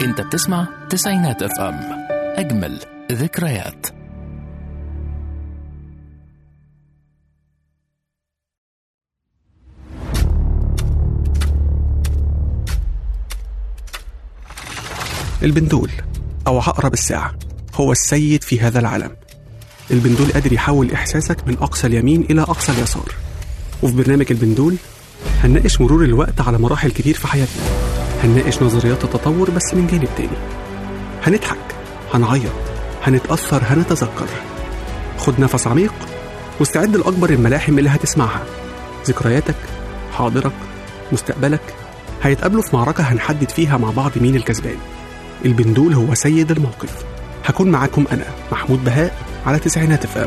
انت بتسمع تسعينات اف ام اجمل ذكريات البندول أو عقرب الساعة هو السيد في هذا العالم البندول قادر يحول إحساسك من أقصى اليمين إلى أقصى اليسار وفي برنامج البندول هنناقش مرور الوقت على مراحل كتير في حياتنا هنناقش نظريات التطور بس من جانب تاني هنضحك هنعيط هنتأثر هنتذكر خد نفس عميق واستعد لأكبر الملاحم اللي هتسمعها ذكرياتك حاضرك مستقبلك هيتقابلوا في معركة هنحدد فيها مع بعض مين الكسبان البندول هو سيد الموقف هكون معاكم أنا محمود بهاء على تسعينات اف ام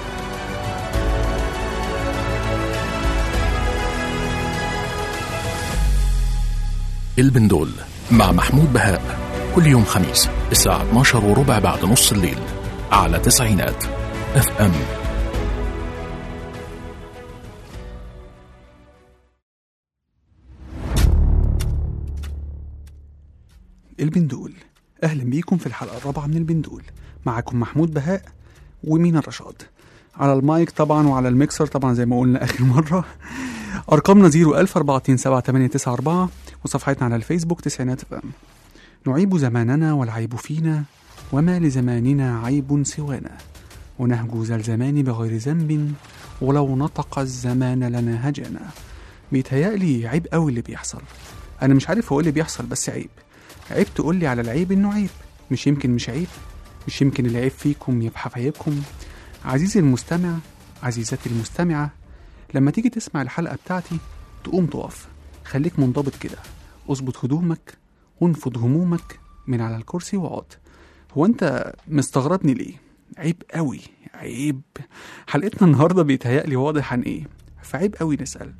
البندول مع محمود بهاء كل يوم خميس الساعة 12 وربع بعد نص الليل على تسعينات اف ام البندول أهلا بيكم في الحلقة الرابعة من البندول معاكم محمود بهاء ومين الرشاد على المايك طبعا وعلى الميكسر طبعا زي ما قلنا آخر مرة أرقامنا 014278994 وصفحتنا على الفيسبوك تسعينات فام نعيب زماننا والعيب فينا وما لزماننا عيب سوانا ونهجو ذا الزمان بغير ذنب ولو نطق الزمان لنا هجنا بيتهيألي عيب قوي اللي بيحصل أنا مش عارف هو إيه اللي بيحصل بس عيب عيب تقول لي على العيب إنه عيب مش يمكن مش عيب مش يمكن العيب فيكم يبقى في عيبكم عزيزي المستمع عزيزتي المستمعة لما تيجي تسمع الحلقة بتاعتي تقوم تقف خليك منضبط كده اظبط هدومك وانفض همومك من على الكرسي واقعد هو انت مستغربني ليه عيب قوي عيب حلقتنا النهارده بيتهيألي واضح عن ايه فعيب قوي نسأل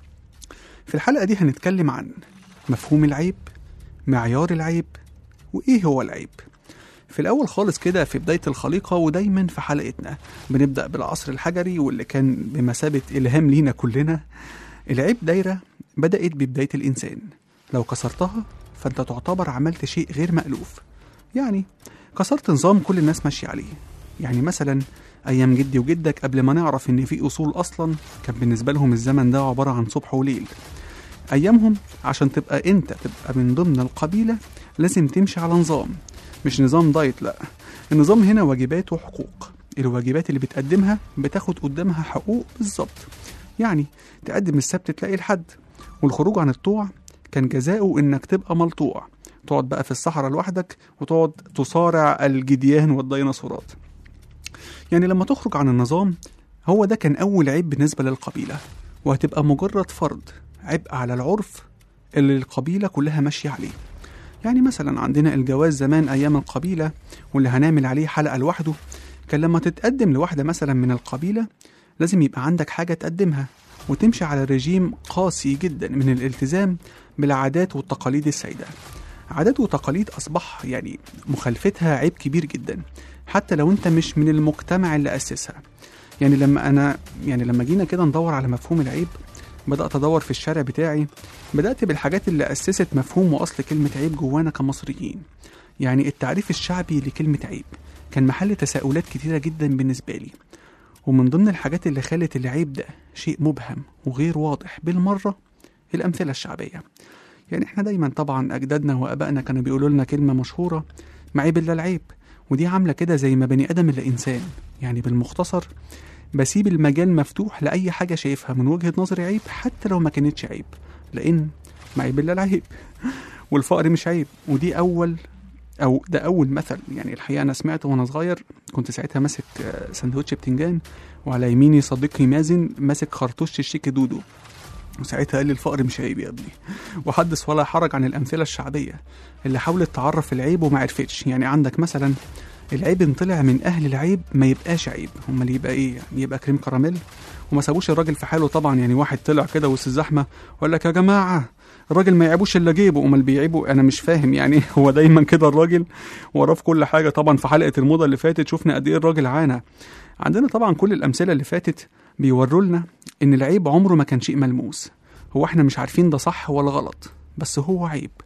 في الحلقة دي هنتكلم عن مفهوم العيب معيار العيب وايه هو العيب في الأول خالص كده في بداية الخليقة ودايما في حلقتنا بنبدأ بالعصر الحجري واللي كان بمثابة إلهام لينا كلنا العيب دايرة بدأت ببداية الإنسان لو كسرتها فأنت تعتبر عملت شيء غير مألوف يعني كسرت نظام كل الناس ماشية عليه يعني مثلا أيام جدي وجدك قبل ما نعرف إن في أصول أصلا كان بالنسبة لهم الزمن ده عبارة عن صبح وليل أيامهم عشان تبقى أنت تبقى من ضمن القبيلة لازم تمشي على نظام مش نظام دايت لا النظام هنا واجبات وحقوق الواجبات اللي بتقدمها بتاخد قدامها حقوق بالظبط يعني تقدم السبت تلاقي الحد والخروج عن الطوع كان جزاؤه انك تبقى ملطوع تقعد بقى في الصحراء لوحدك وتقعد تصارع الجديان والديناصورات يعني لما تخرج عن النظام هو ده كان أول عيب بالنسبة للقبيلة وهتبقى مجرد فرض عبء على العرف اللي القبيلة كلها ماشية عليه يعني مثلا عندنا الجواز زمان أيام القبيلة واللي هنعمل عليه حلقة لوحده كان لما تتقدم لواحدة مثلا من القبيلة لازم يبقى عندك حاجة تقدمها وتمشي على رجيم قاسي جدا من الالتزام بالعادات والتقاليد السائدة عادات وتقاليد أصبح يعني مخالفتها عيب كبير جدا حتى لو أنت مش من المجتمع اللي أسسها يعني لما أنا يعني لما جينا كده ندور على مفهوم العيب بدأت أدور في الشارع بتاعي بدأت بالحاجات اللي أسست مفهوم وأصل كلمة عيب جوانا كمصريين يعني التعريف الشعبي لكلمة عيب كان محل تساؤلات كتيرة جدا بالنسبة لي ومن ضمن الحاجات اللي خلت العيب ده شيء مبهم وغير واضح بالمرة الأمثلة الشعبية يعني احنا دايما طبعا أجدادنا وآبائنا كانوا بيقولوا لنا كلمة مشهورة ما عيب إلا العيب ودي عاملة كده زي ما بني آدم إلا إنسان يعني بالمختصر بسيب المجال مفتوح لأي حاجة شايفها من وجهة نظري عيب حتى لو ما كانتش عيب لأن ما عيب إلا العيب والفقر مش عيب ودي أول أو ده أول مثل يعني الحقيقة أنا سمعته وأنا صغير كنت ساعتها ماسك آه، سندوتش بتنجان وعلى يميني صديقي مازن ماسك خرطوش الشيك دودو وساعتها قال لي الفقر مش عيب يا ابني وحدث ولا حرج عن الأمثلة الشعبية اللي حاولت تعرف العيب وما عرفتش يعني عندك مثلا العيب ان طلع من اهل العيب ما يبقاش عيب امال يبقى ايه يعني يبقى كريم كراميل وما سابوش الراجل في حاله طبعا يعني واحد طلع كده وسط الزحمه وقال لك يا جماعه الراجل ما يعيبوش الا جيبه امال بيعيبوا انا مش فاهم يعني هو دايما كده الراجل وراه في كل حاجه طبعا في حلقه الموضه اللي فاتت شفنا قد ايه الراجل عانى عندنا طبعا كل الامثله اللي فاتت بيوروا لنا ان العيب عمره ما كان شيء ملموس هو احنا مش عارفين ده صح ولا غلط بس هو عيب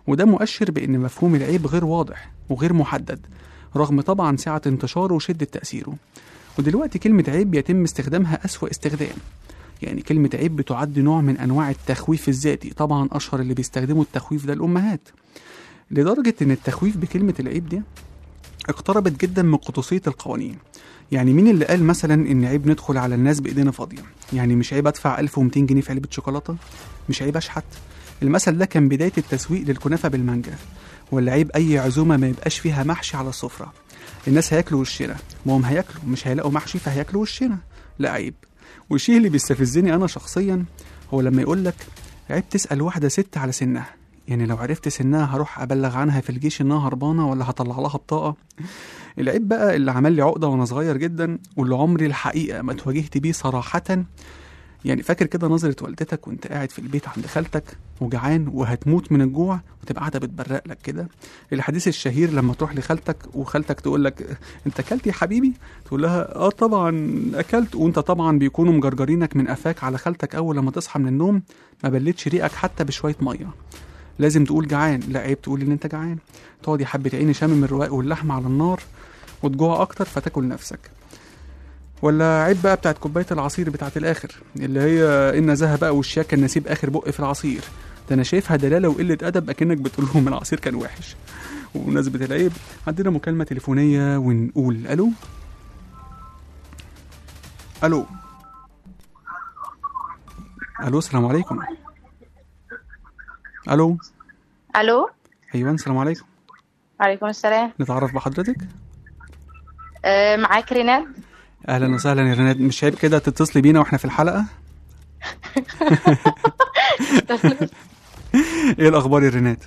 وده مؤشر بأن مفهوم العيب غير واضح وغير محدد رغم طبعا سعة انتشاره وشدة تأثيره ودلوقتي كلمة عيب يتم استخدامها أسوأ استخدام يعني كلمة عيب بتعد نوع من أنواع التخويف الذاتي طبعا أشهر اللي بيستخدموا التخويف ده الأمهات لدرجة إن التخويف بكلمة العيب دي اقتربت جدا من قدسية القوانين يعني مين اللي قال مثلا إن عيب ندخل على الناس بإيدينا فاضية يعني مش عيب أدفع 1200 جنيه في علبة شوكولاتة مش عيب أشحت المثل ده كان بداية التسويق للكنافة بالمانجا ولا عيب أي عزومة ما يبقاش فيها محشي على السفرة الناس هياكلوا وشنا ما هم هياكلوا مش هيلاقوا محشي فهياكلوا وشنا لا عيب والشيء اللي بيستفزني أنا شخصيا هو لما يقول لك عيب تسأل واحدة ست على سنها يعني لو عرفت سنها هروح أبلغ عنها في الجيش إنها هربانة ولا هطلع لها بطاقة العيب بقى اللي عمل لي عقدة وأنا صغير جدا واللي عمري الحقيقة ما اتواجهت بيه صراحة يعني فاكر كده نظرة والدتك وانت قاعد في البيت عند خالتك وجعان وهتموت من الجوع وتبقى قاعدة بتبرق لك كده الحديث الشهير لما تروح لخالتك وخالتك تقول لك انت اكلت يا حبيبي تقول لها اه طبعا اكلت وانت طبعا بيكونوا مجرجرينك من قفاك على خالتك اول لما تصحى من النوم ما بلتش ريقك حتى بشوية مية لازم تقول جعان لا عيب تقول ان انت جعان تقعد يا حبة عيني شامم الرواق واللحمة على النار وتجوع اكتر فتاكل نفسك ولا عيب بقى بتاعت كوبايه العصير بتاعت الاخر اللي هي ان ذهب بقى والشياكه النسيب اخر بق في العصير ده انا شايفها دلاله وقله ادب اكنك بتقول لهم العصير كان وحش وبمناسبه العيب عندنا مكالمه تليفونيه ونقول الو الو الو السلام عليكم الو الو ايوه السلام عليكم عليكم السلام نتعرف بحضرتك أه معاك ريناد اهلا وسهلا يا رناد مش عيب كده تتصلي بينا واحنا في الحلقه ايه الاخبار يا رناد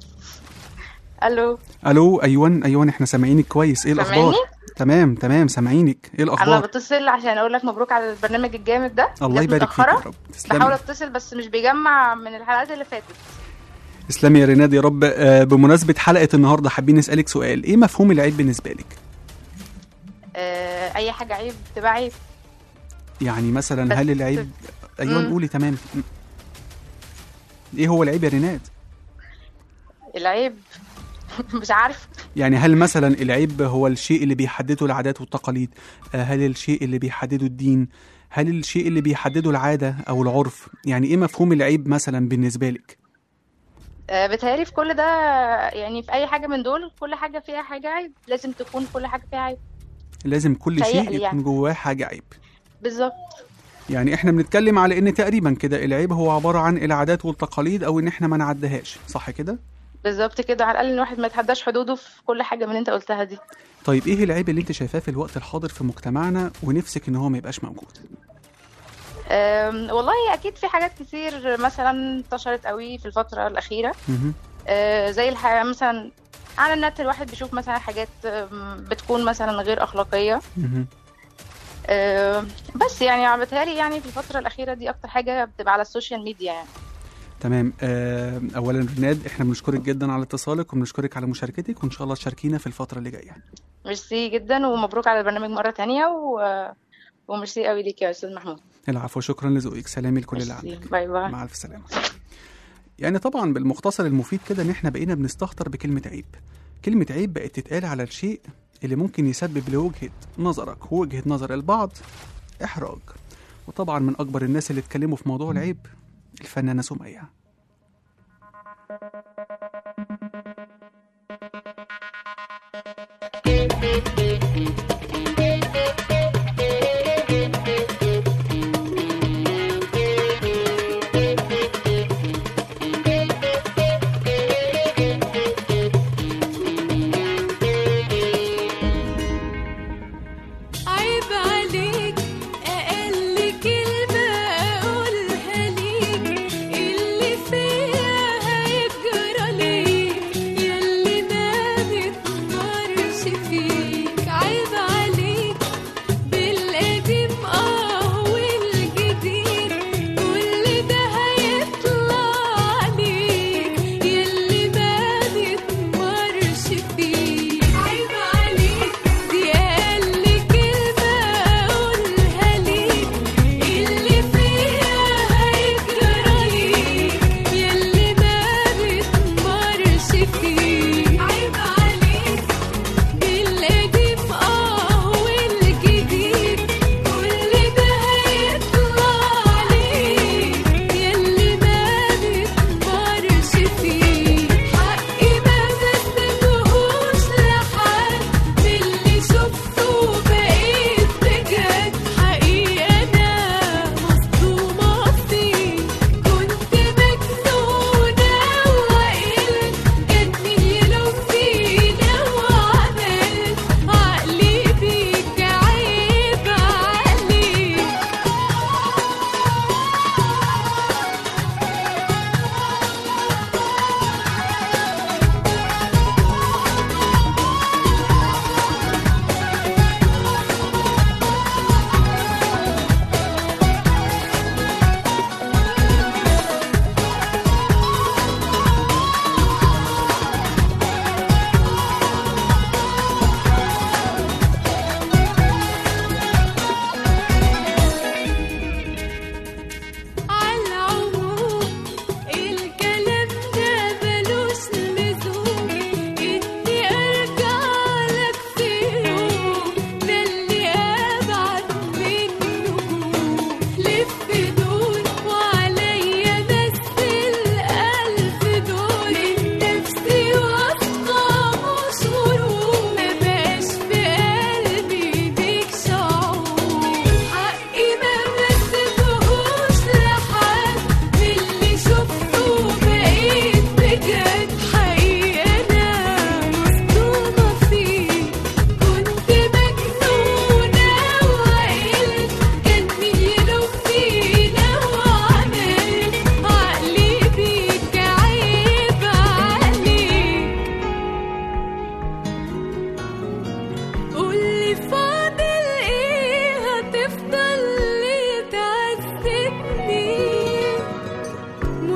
الو الو ايوان ايوان احنا سامعينك كويس ايه الاخبار سامعني؟ تمام تمام سامعينك ايه انا الاخبار بتصل عشان اقول لك مبروك على البرنامج الجامد ده الله جت يبارك فيك يا متأخرة. رب بحاول تسلمي اتصل بس مش بيجمع من الحلقات اللي فاتت تسلمي يا رناد يا رب آه، بمناسبه حلقه النهارده حابين نسالك سؤال ايه مفهوم العيب بالنسبه لك أه اي حاجه عيب تبقى عيب يعني مثلا بس- هل العيب ايوان مم. قولي تمام ايه هو العيب يا رناد العيب مش عارف يعني هل مثلا العيب هو الشيء اللي بيحدده العادات والتقاليد آه، هل الشيء اللي بيحدده الدين هل الشيء اللي بيحدده العادة أو العرف يعني إيه مفهوم العيب مثلا بالنسبة لك أه بتهيألي في كل ده يعني في اي حاجه من دول كل حاجه فيها حاجه عيب لازم تكون كل حاجه فيها عيب لازم كل شيء تهيألي يكون يعني. جواه حاجة عيب بالظبط يعني احنا بنتكلم على ان تقريبا كده العيب هو عبارة عن العادات والتقاليد او ان احنا ما نعدهاش صح كده بالظبط كده على الاقل ان الواحد ما يتحداش حدوده في كل حاجه من اللي انت قلتها دي طيب ايه العيب اللي انت شايفاه في الوقت الحاضر في مجتمعنا ونفسك ان هو ما يبقاش موجود أم، والله اكيد في حاجات كتير مثلا انتشرت قوي في الفتره الاخيره مهم. أه، زي الحاجة مثلا على النت الواحد بيشوف مثلا حاجات أم، بتكون مثلا غير اخلاقيه مهم. أه، بس يعني بتهيألي يعني في الفتره الاخيره دي اكتر حاجه بتبقى على السوشيال ميديا يعني تمام آه، اولا رناد احنا بنشكرك جدا على اتصالك وبنشكرك على مشاركتك وان شاء الله تشاركينا في الفتره اللي جايه ميرسي جدا ومبروك على البرنامج مره تانية و... وميرسي قوي ليك يا استاذ محمود العفو شكرا لذوقك سلامي لكل اللي ميرسي. عندك باي باي مع الف سلامه يعني طبعا بالمختصر المفيد كده ان احنا بقينا بنستهتر بكلمه عيب كلمه عيب بقت تتقال على الشيء اللي ممكن يسبب لوجهه نظرك ووجهه نظر البعض احراج وطبعا من اكبر الناس اللي اتكلموا في موضوع العيب الفنانه سميه عيب عليك أقل كلمة أقولها ليك اللي فيها هيجرى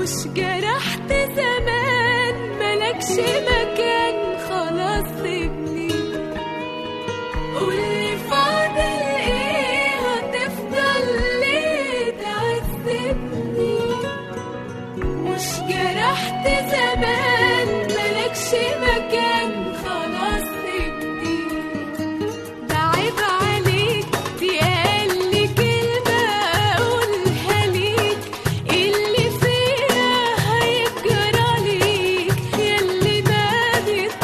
مش جرحت زمان ملكش مكان خلاص سيبني قولي فاضل ايه هتفضل ليه تعذبني مش جرحت زمان ملكش مكان خلاص سيبني بعيب عليك دي أقل كلمة أقولها ليك اللي فيها هيجرى ليك ياللي ما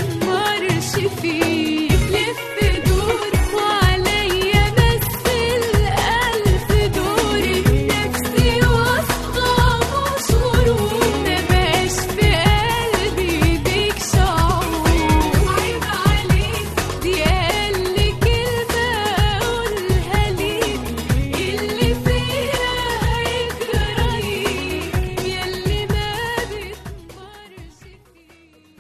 بيتمرش فيك لف دور وعليا مثل ألف دوري نفسي واثقة مش غرور مبقاش في قلبي بيك شعور عيب عليك دي أقل كلمة أقولها ليك اللي فيها هيجرى ليك ياللي ما بيتمرش فيك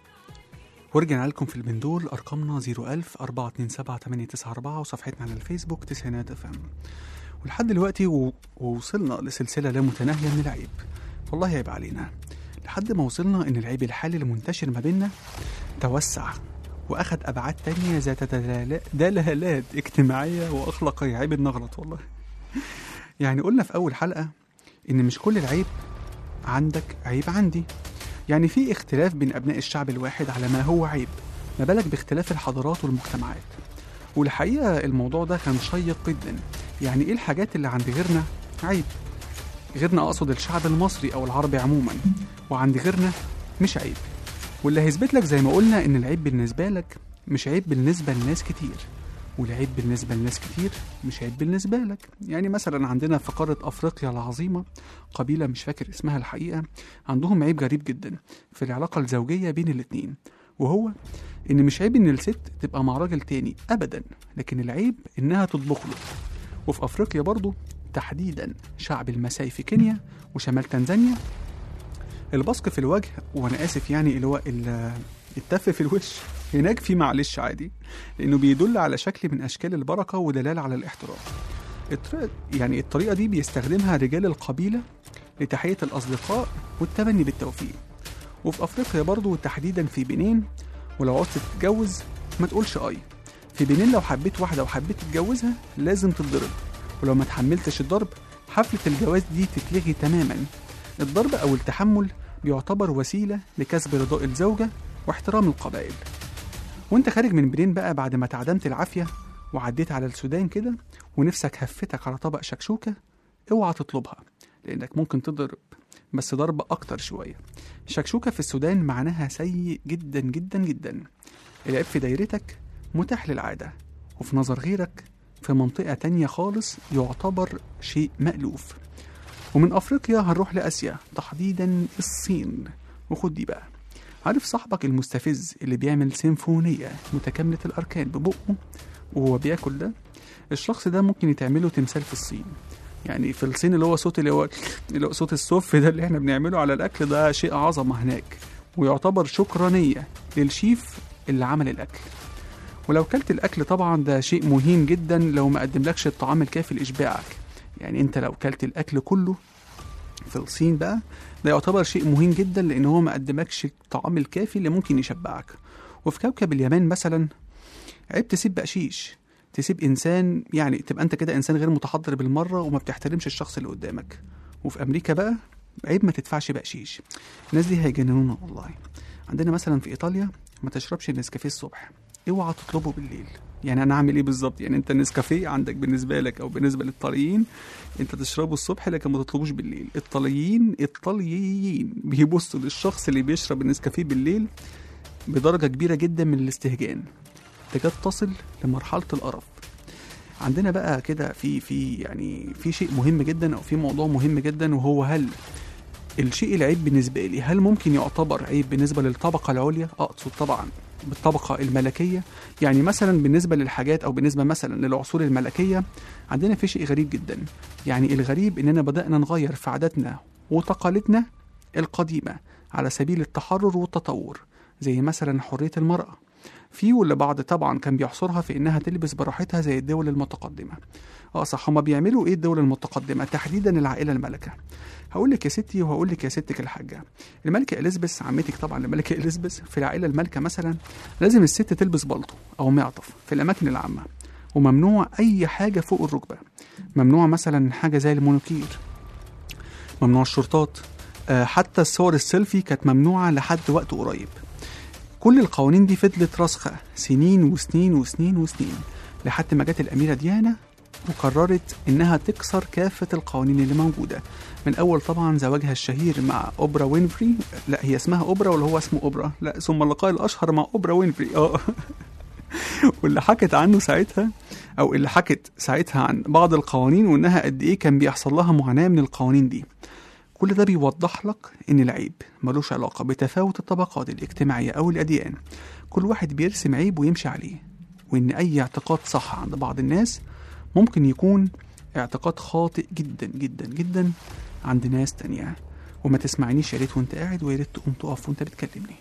ورجعنا لكم في البندول أرقامنا 01000 427 894 وصفحتنا على الفيسبوك تسعينات اف ام ولحد دلوقتي و- ووصلنا لسلسلة لا متناهية من العيب والله عيب علينا لحد ما وصلنا إن العيب الحالي المنتشر ما بيننا توسع وأخد أبعاد تانية ذات دلالا- دلالات اجتماعية وأخلاقية عيب النغلط والله يعني قلنا في أول حلقة إن مش كل العيب عندك عيب عندي يعني في اختلاف بين أبناء الشعب الواحد على ما هو عيب ما بالك باختلاف الحضارات والمجتمعات والحقيقة الموضوع ده كان شيق جدا يعني إيه الحاجات اللي عند غيرنا عيب غيرنا أقصد الشعب المصري أو العربي عموما وعند غيرنا مش عيب واللي هيثبت لك زي ما قلنا إن العيب بالنسبة لك مش عيب بالنسبة لناس كتير والعيب بالنسبة لناس كتير مش عيب بالنسبة لك يعني مثلا عندنا في قارة أفريقيا العظيمة قبيلة مش فاكر اسمها الحقيقة عندهم عيب غريب جدا في العلاقة الزوجية بين الاتنين وهو إن مش عيب إن الست تبقى مع راجل تاني أبدا لكن العيب إنها تطبخ له وفي أفريقيا برضو تحديدا شعب المساي في كينيا وشمال تنزانيا البصق في الوجه وأنا آسف يعني اللي هو ال- التف في الوش هناك في معلش عادي لأنه بيدل على شكل من أشكال البركة ودلالة على الاحترام الطريقة يعني الطريقة دي بيستخدمها رجال القبيلة لتحية الأصدقاء والتمني بالتوفيق وفي أفريقيا برضو تحديدا في بنين ولو عوزت تتجوز ما تقولش أي في بنين لو حبيت واحدة وحبيت تتجوزها لازم تتضرب ولو ما تحملتش الضرب حفلة الجواز دي تتلغي تماما الضرب أو التحمل بيعتبر وسيلة لكسب رضاء الزوجة واحترام القبائل وانت خارج من بنين بقى بعد ما تعدمت العافية وعديت على السودان كده ونفسك هفتك على طبق شكشوكة اوعى تطلبها لانك ممكن تضرب بس ضرب اكتر شوية شكشوكة في السودان معناها سيء جدا جدا جدا العيب في دايرتك متاح للعادة وفي نظر غيرك في منطقة تانية خالص يعتبر شيء مألوف ومن أفريقيا هنروح لآسيا تحديدا الصين وخد دي بقى عارف صاحبك المستفز اللي بيعمل سيمفونية متكاملة الأركان ببقه وهو بياكل ده الشخص ده ممكن يتعمله تمثال في الصين يعني في الصين اللي هو صوت اللي هو اللي هو صوت السف ده اللي احنا بنعمله على الأكل ده شيء عظمة هناك ويعتبر شكرانية للشيف اللي عمل الأكل ولو كلت الأكل طبعا ده شيء مهين جدا لو ما قدملكش الطعام الكافي لإشباعك يعني انت لو كلت الأكل كله في الصين بقى ده يعتبر شيء مهم جدا لان هو ما قدمكش الطعام الكافي اللي ممكن يشبعك وفي كوكب اليابان مثلا عيب تسيب بقشيش تسيب انسان يعني تبقى انت كده انسان غير متحضر بالمره وما بتحترمش الشخص اللي قدامك وفي امريكا بقى عيب ما تدفعش بقشيش الناس دي هيجننونا والله عندنا مثلا في ايطاليا ما تشربش النسكافيه الصبح اوعى تطلبه بالليل يعني انا اعمل ايه بالظبط يعني انت النسكافيه عندك بالنسبه لك او بالنسبه للطريين انت تشربه الصبح لكن ما تطلبوش بالليل الطليين الطليين بيبصوا للشخص اللي بيشرب النسكافيه بالليل بدرجه كبيره جدا من الاستهجان تكاد تصل لمرحله القرف عندنا بقى كده في في يعني في شيء مهم جدا او في موضوع مهم جدا وهو هل الشيء العيب بالنسبه لي هل ممكن يعتبر عيب بالنسبه للطبقه العليا اقصد طبعا بالطبقه الملكيه يعني مثلا بالنسبه للحاجات او بالنسبه مثلا للعصور الملكيه عندنا في شيء غريب جدا يعني الغريب اننا بدانا نغير في عاداتنا وتقاليدنا القديمه على سبيل التحرر والتطور زي مثلا حريه المراه في واللي بعض طبعا كان بيحصرها في انها تلبس براحتها زي الدول المتقدمه اه صح هما بيعملوا ايه الدول المتقدمه تحديدا العائله الملكه هقول لك يا ستي وهقول لك يا ستك الحاجه الملكه اليزابيث عمتك طبعا الملكه اليزابيث في العائله المالكه مثلا لازم الست تلبس بلطو او معطف في الاماكن العامه وممنوع اي حاجه فوق الركبه ممنوع مثلا حاجه زي المونوكير ممنوع الشرطات آه، حتى الصور السيلفي كانت ممنوعه لحد وقت قريب كل القوانين دي فضلت راسخه سنين وسنين وسنين وسنين لحد ما جت الاميره ديانا وقررت انها تكسر كافه القوانين اللي موجوده من اول طبعا زواجها الشهير مع اوبرا وينفري لا هي اسمها اوبرا ولا هو اسمه اوبرا لا ثم اللقاء الاشهر مع اوبرا وينفري اه واللي حكت عنه ساعتها او اللي حكت ساعتها عن بعض القوانين وانها قد ايه كان بيحصل لها معاناه من القوانين دي كل ده بيوضح لك ان العيب ملوش علاقه بتفاوت الطبقات الاجتماعيه او الاديان كل واحد بيرسم عيب ويمشي عليه وان اي اعتقاد صح عند بعض الناس ممكن يكون اعتقاد خاطئ جدا جدا جدا عند ناس تانية وما تسمعنيش يا ريت وانت قاعد ويا ريت تقوم تقف وانت بتكلمني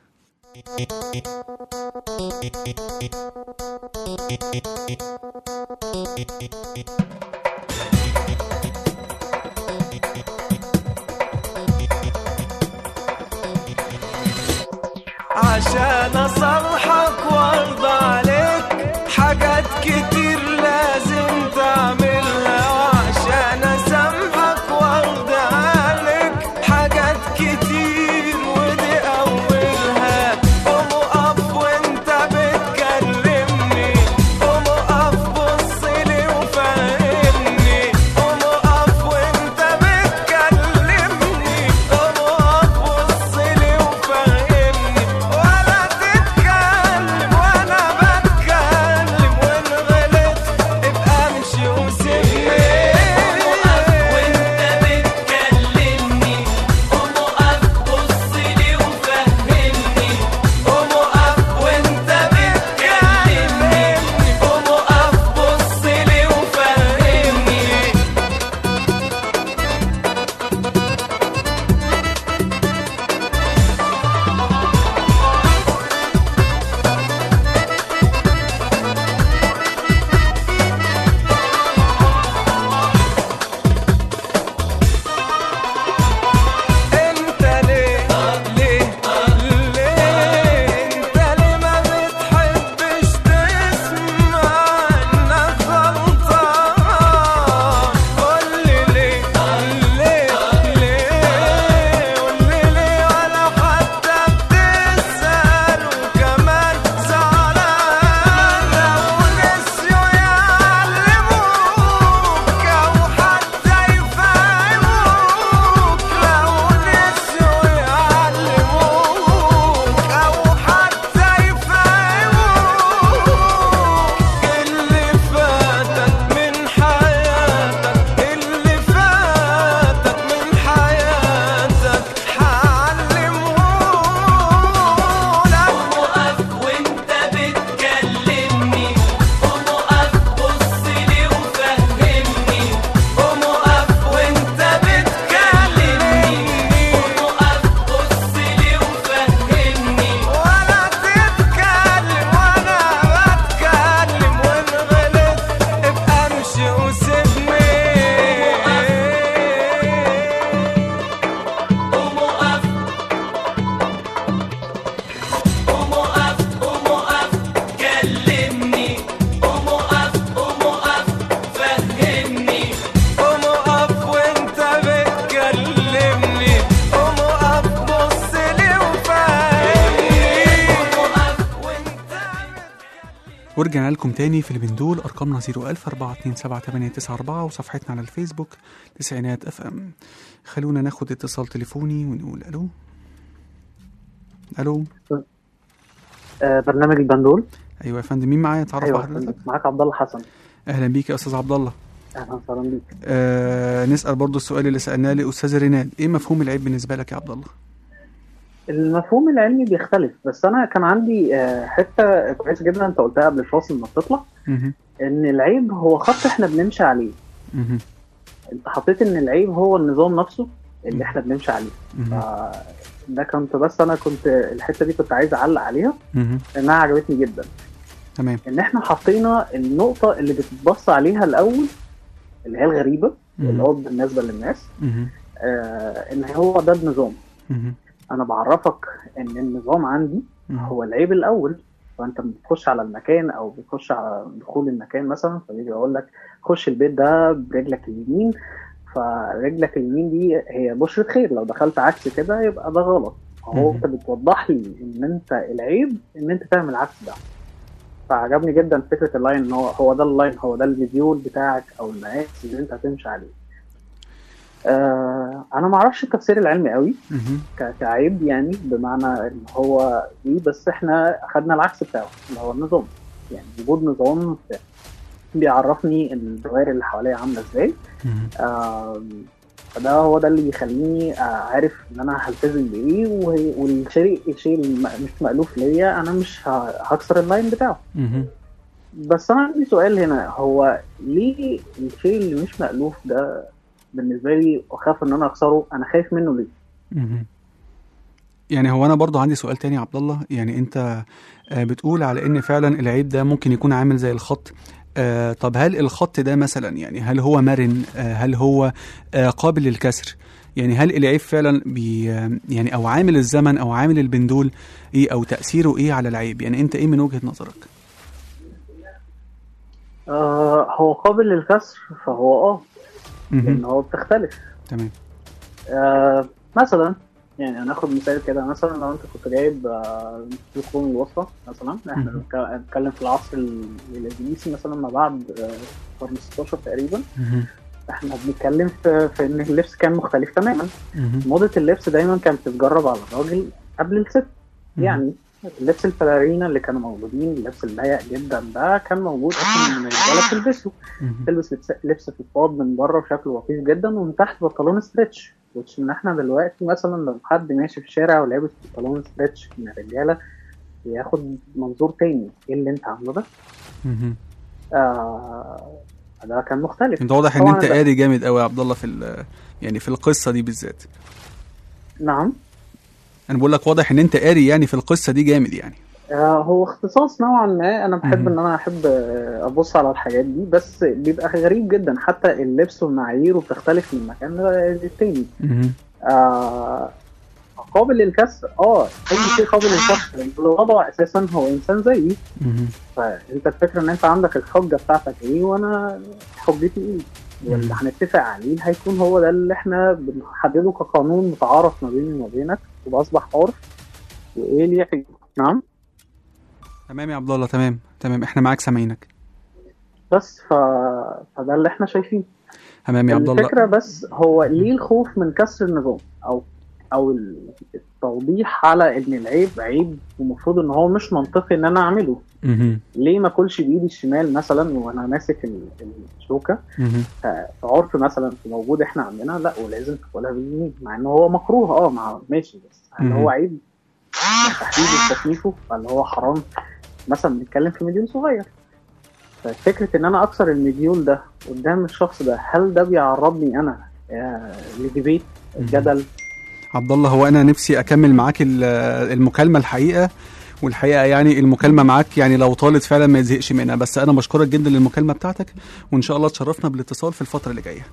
عشان اصلحك وارضى عليك حاجات كتير لازم تعملها وعشان اسامحك وارضى عليك حاجات كتير ودي اولها قوم اقف وانت بتكلمني قوم اقف بصلي وفهمني قوم اقف وانت بتكلمني قوم اقف بصلي وفهمني ولا تتكلم وانا بتكلم وان غلطت ابقى امشي وسيبني وانت بتكلمني قوم اقف بصلي وفهمني قوم اقف وانت بتكلمني قوم اقف بصلي وفهمني انت ليه ليه ليه انت ليه ما بتحبش تسمع انك غلطان قولي ليه ليه ليه قولي ليه ولا حتى بتسأل وكمان زعلان لو نسيوا يعلموك او حتى يفهموك لو نسيوا يعلموك او حتى يفهموك اللي فاتك من حياتك اللي فاتك من حياتك حعلمهولك وقف وانت بتكلمني قوم وقف بصلي وفهمني قوم وقف وانت بتكلمني قوم وقف بصلي وفهمني ولا تتكلم وانا بتكلم وان غلطت ابقى امشي وسيبني قوم وقف قوم وقف قوم وقف كلمني قوم وقف قوم وقف فهمني قوم وقف وانت بتكلمني قوم وقف بص لي وفهمني قوم وقف وانت ورجعنا لكم تاني في البندول ارقامنا 010427894 وصفحتنا على الفيسبوك تسعينات اف ام خلونا ناخد اتصال تليفوني ونقول الو الو آه، برنامج البندول ايوه يا فندم مين معايا اتعرف ايوه على حضرتك معاك عبد الله حسن اهلا بيك يا استاذ عبد الله اهلا وسهلا بيك آه نسال برضو السؤال اللي سالناه لاستاذ ريناد ايه مفهوم العيب بالنسبه لك يا عبد الله المفهوم العلمي بيختلف بس انا كان عندي آه، حته كويسه جدا انت قلتها قبل الفاصل ما بتطلع مهم. ان العيب هو خط احنا بنمشي عليه مهم. انت حطيت ان العيب هو النظام نفسه مم. اللي احنا بنمشي عليه مهم. ده كنت بس انا كنت الحته دي كنت عايز اعلق عليها مهم. لانها عجبتني جدا تمام ان احنا حطينا النقطه اللي بتتبص عليها الاول اللي هي الغريبه اللي مهم. هو بالنسبه للناس مهم. آه ان هو ده النظام مهم. انا بعرفك ان النظام عندي مهم. هو العيب الاول فانت بتخش على المكان او بتخش على دخول المكان مثلا فبيجي يقول لك خش البيت ده برجلك اليمين فرجلك اليمين دي هي بشرة خير لو دخلت عكس كده يبقى ده غلط هو مم. انت بتوضح لي ان انت العيب ان انت تعمل عكس ده فعجبني جدا فكره اللاين ان هو هو ده اللاين هو ده الفيديول بتاعك او المقاس اللي انت هتمشي عليه آه انا ما اعرفش التفسير العلمي قوي مهم. ك- كعيب يعني بمعنى ان هو دي بس احنا اخدنا العكس بتاعه اللي هو النظام يعني وجود نظام بيعرفني الدوائر اللي حواليا عامله ازاي مهم. آم، فده هو ده اللي بيخليني آه، عارف ان انا هلتزم بايه وهي- والشيء الشيء اللي م- مش مألوف ليا انا مش ه- هكسر اللاين بتاعه مهم. بس انا عندي سؤال هنا هو ليه الشيء اللي مش مألوف ده بالنسبه لي اخاف ان انا اخسره انا خايف منه ليه مهم. يعني هو انا برضو عندي سؤال تاني يا عبد الله يعني انت آه، بتقول على ان فعلا العيب ده ممكن يكون عامل زي الخط آه، طب هل الخط ده مثلا يعني هل هو مرن آه، هل هو آه، قابل للكسر يعني هل العيب فعلا بي آه، يعني او عامل الزمن او عامل البندول ايه او تاثيره ايه على العيب يعني انت ايه من وجهه نظرك آه هو قابل للكسر فهو اه مهم. لان هو بتختلف تمام آه مثلا يعني هناخد مثال كده مثلا لو انت كنت جايب آه القرون الوسطى مثلا احنا مهم. بنتك- بنتكلم في العصر ال- الانجليزي مثلا ما بعد آه، القرن 16 تقريبا مهم. احنا بنتكلم في, في ان اللبس كان مختلف تماما مهم. موضة اللبس دايما كانت بتتجرب على الراجل قبل الست مهم. يعني اللبس البلارينا اللي كانوا موجودين اللبس الضيق جدا ده كان موجود اصلا من الرجاله بتلبسه مهم. تلبس لبس, لبس فضفاض من بره بشكل لطيف جدا ومن تحت بنطلون ستريتش which ان احنا دلوقتي مثلا لو حد ماشي في الشارع ولابس بنطلون ستريتش من الرجاله بياخد منظور تاني ايه اللي انت عامله ده؟ مهم. آه ده كان مختلف انت واضح ان طبعاً انت ده- قاري جامد قوي يا عبد الله في ال- يعني في القصه دي بالذات نعم انا بقول لك واضح ان انت قاري يعني في القصه دي جامد يعني آه هو اختصاص نوعا ما انا بحب مهم. ان انا احب آه، ابص على الحاجات دي بس بيبقى غريب جدا حتى اللبس والمعايير بتختلف من مكان للتاني مهم. آه قابل للكسر اه اي شيء قابل للكسر لان الوضع اساسا هو انسان زيي مهم. فانت الفكره ان انت عندك الحجه بتاعتك ايه وانا حجتي ايه واللي مم. هنتفق عليه هيكون هو ده اللي احنا بنحدده كقانون متعارف ما بيني وما بينك وباصبح عرف وايه اللي يحكي نعم تمام يا عبد الله تمام تمام احنا معاك سامعينك بس ف... فده اللي احنا شايفينه تمام يا عبد الله الفكره بس هو ليه الخوف من كسر النظام او او التوضيح على ان العيب عيب ومفروض ان هو مش منطقي ان انا اعمله مهم. ليه ما اكلش بايدي الشمال مثلا وانا ماسك ال- الشوكه مهم. في عرف مثلا في موجود احنا عندنا لا ولازم تاكلها باليمين مع ان هو مكروه اه مع ماشي بس هل مهم. هو عيب من تحديد وتصنيفه ولا هو حرام مثلا بنتكلم في مديول صغير ففكره ان انا اكسر المديول ده قدام الشخص ده هل ده بيعرضني انا آه، لديبيت جدل عبد الله هو انا نفسي اكمل معاك ال- المكالمه الحقيقه والحقيقه يعني المكالمه معاك يعني لو طالت فعلا ما يزهقش منها بس انا بشكرك جدا للمكالمه بتاعتك وان شاء الله تشرفنا بالاتصال في الفتره اللي جايه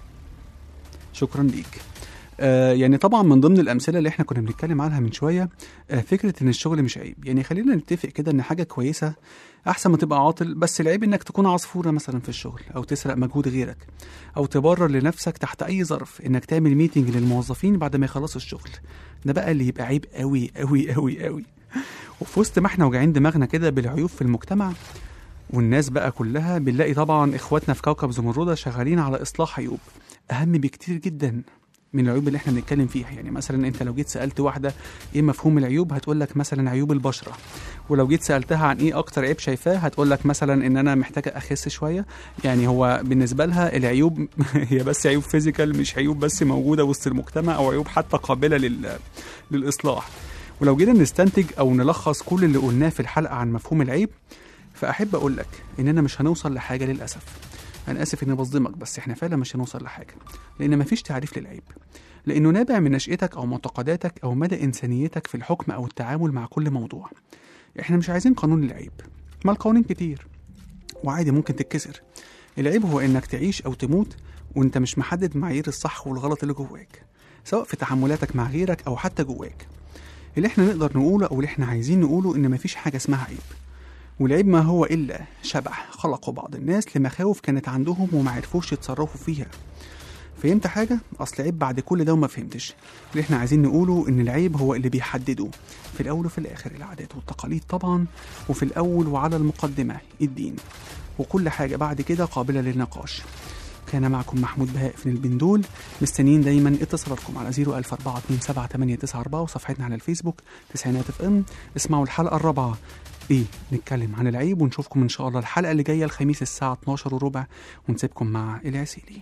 شكرا ليك آه يعني طبعا من ضمن الامثله اللي احنا كنا بنتكلم عنها من شويه آه فكره ان الشغل مش عيب يعني خلينا نتفق كده ان حاجه كويسه احسن ما تبقى عاطل بس العيب انك تكون عصفوره مثلا في الشغل او تسرق مجهود غيرك او تبرر لنفسك تحت اي ظرف انك تعمل ميتنج للموظفين بعد ما يخلصوا الشغل ده بقى اللي يبقى عيب قوي قوي قوي قوي وفي وسط ما احنا واجعين دماغنا كده بالعيوب في المجتمع والناس بقى كلها بنلاقي طبعا اخواتنا في كوكب زمردة شغالين على اصلاح عيوب اهم بكتير جدا من العيوب اللي احنا بنتكلم فيها يعني مثلا انت لو جيت سالت واحده ايه مفهوم العيوب هتقول لك مثلا عيوب البشره ولو جيت سالتها عن ايه اكتر عيب شايفاه هتقول لك مثلا ان انا محتاجه اخس شويه يعني هو بالنسبه لها العيوب هي بس عيوب فيزيكال مش عيوب بس موجوده وسط المجتمع او عيوب حتى قابله لل... للاصلاح ولو جينا نستنتج او نلخص كل اللي قلناه في الحلقه عن مفهوم العيب فاحب اقول لك اننا مش هنوصل لحاجه للاسف انا اسف اني بصدمك بس احنا فعلا مش هنوصل لحاجه لان مفيش تعريف للعيب لأنه نابع من نشأتك أو معتقداتك أو مدى إنسانيتك في الحكم أو التعامل مع كل موضوع إحنا مش عايزين قانون للعيب ما القوانين كتير وعادي ممكن تتكسر العيب هو إنك تعيش أو تموت وإنت مش محدد معايير الصح والغلط اللي جواك سواء في تعاملاتك مع غيرك أو حتى جواك اللي احنا نقدر نقوله أو اللي احنا عايزين نقوله إن مفيش حاجة اسمها عيب والعيب ما هو إلا شبح خلقه بعض الناس لمخاوف كانت عندهم وما عرفوش يتصرفوا فيها فهمت حاجة؟ أصل عيب بعد كل ده وما فهمتش اللي احنا عايزين نقوله إن العيب هو اللي بيحدده في الأول وفي الآخر العادات والتقاليد طبعا وفي الأول وعلى المقدمة الدين وكل حاجة بعد كده قابلة للنقاش كان معكم محمود بهاء في البندول مستنيين دايما اتصالاتكم على 004278994 وصفحتنا على الفيسبوك تسعينات اف ام اسمعوا الحلقة الرابعة ايه نتكلم عن العيب ونشوفكم ان شاء الله الحلقة اللي جاية الخميس الساعة 12 وربع ونسيبكم مع العسيلي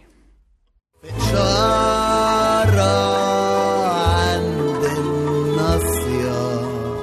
شارة عند الناصية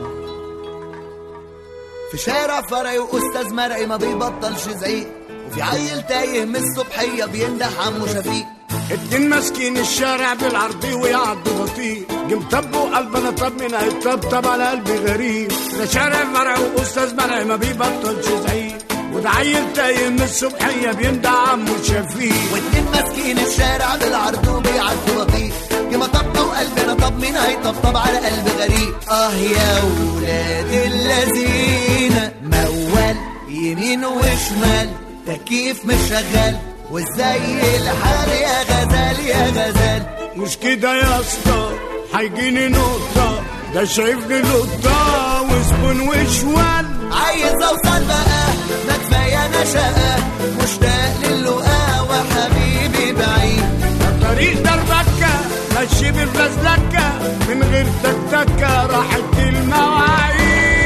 في شارع فرعي وأستاذ مرعي ما بيبطلش زعيق وفي عيل تايه من الصبحية بينده عمو شفيق اتنين ماسكين الشارع بالعرضي ويعدوا بطيء جم طبوا قلبنا طب من هيطبطب على قلبي غريب ده شارع مرعي واستاذ مرعي ما بيبطلش زعيق وده عيل تايه من الصبحيه بيندع عمو شفيق واتنين ماسكين الشارع بالعرض وبيعدوا بطيء كما طبطوا قلبنا طب مين هيطبطب على قلب غريب اه يا ولاد الذين موال يمين وشمال تكييف مش شغال وازاي الحال يا غزال يا غزال مش كده يا اسطى هيجيني نقطه ده شايفني لقطه وزبون وشوال عايز اوصل بقى ما كفايه انا شقه مشتاق للقاء وحبيبي بعيد طريق دربكه ماشي بالفزلكه من غير تكتكه راحت المواعيد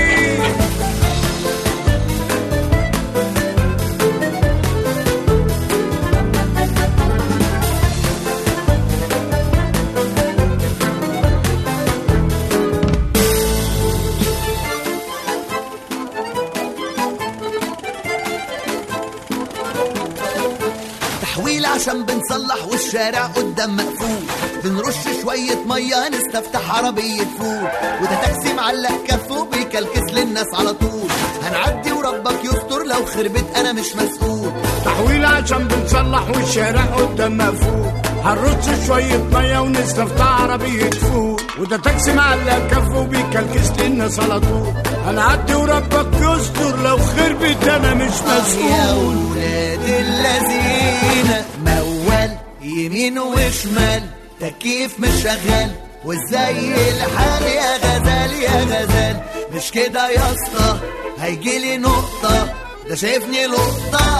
تحويل عشان بنصلح والشارع قدام مقفول بنرش شوية مية نستفتح عربية فول وده تاكسي معلق كفه بيكلكس للناس على طول هنعدي وربك يستر لو خربت انا مش مسؤول تحويل عشان بنصلح والشارع قدام مقفول هنرص شوية مية ونستفتح عربية فول وده تاكسي معلق كفه وبيكلكس للناس على طول هنعدي وربك يستر لو خربت انا مش يا مسؤول ولاد الذين موال يمين وشمال تكييف مش شغال وازاي الحال يا غزال يا غزال مش كده يا اسطى هيجيلي نقطة ده شايفني لقطة